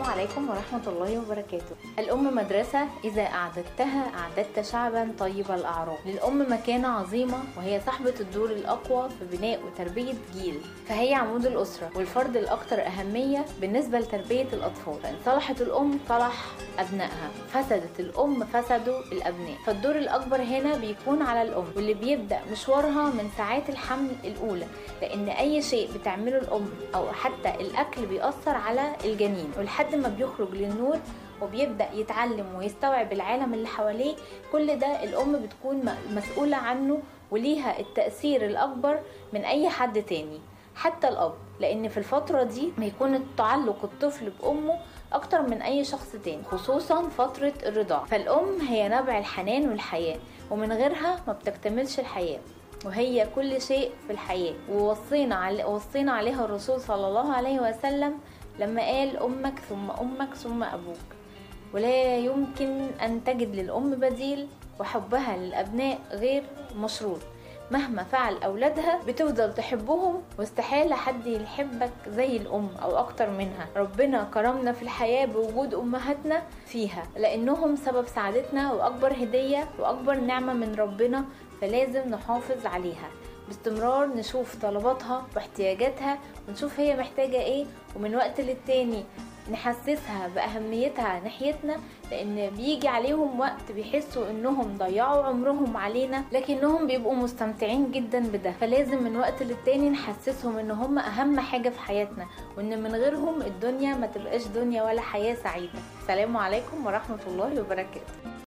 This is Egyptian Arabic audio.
عليكم ورحمة الله وبركاته الأم مدرسة إذا أعددتها أعددت شعبا طيب الأعراق للأم مكانة عظيمة وهي صاحبة الدور الأقوى في بناء وتربية جيل فهي عمود الأسرة والفرد الأكثر أهمية بالنسبة لتربية الأطفال فإن صلحت الأم صلح أبنائها فسدت الأم فسدوا الأبناء فالدور الأكبر هنا بيكون على الأم واللي بيبدأ مشوارها من ساعات الحمل الأولى لأن أي شيء بتعمله الأم أو حتى الأكل بيأثر على الجنين ولحد ما بيخرج للنور وبيبدأ يتعلم ويستوعب العالم اللي حواليه كل ده الأم بتكون مسؤولة عنه وليها التأثير الأكبر من أي حد تاني حتى الأب لأن في الفترة دي بيكون تعلق الطفل بأمه أكتر من أي شخص تاني خصوصا فترة الرضاعة فالأم هي نبع الحنان والحياة ومن غيرها ما بتكتملش الحياة وهي كل شيء في الحياة ووصينا علي وصينا عليها الرسول صلى الله عليه وسلم لما قال أمك ثم أمك ثم أبوك ولا يمكن أن تجد للأم بديل وحبها للأبناء غير مشروط مهما فعل أولادها بتفضل تحبهم واستحالة حد يحبك زي الأم أو أكتر منها ربنا كرمنا في الحياة بوجود أمهاتنا فيها لأنهم سبب سعادتنا وأكبر هدية وأكبر نعمة من ربنا فلازم نحافظ عليها باستمرار نشوف طلباتها واحتياجاتها ونشوف هي محتاجة ايه ومن وقت للتاني نحسسها بأهميتها ناحيتنا لأن بيجي عليهم وقت بيحسوا إنهم ضيعوا عمرهم علينا لكنهم بيبقوا مستمتعين جدا بده فلازم من وقت للتاني نحسسهم إن هم أهم حاجة في حياتنا وإن من غيرهم الدنيا ما تبقاش دنيا ولا حياة سعيدة السلام عليكم ورحمة الله وبركاته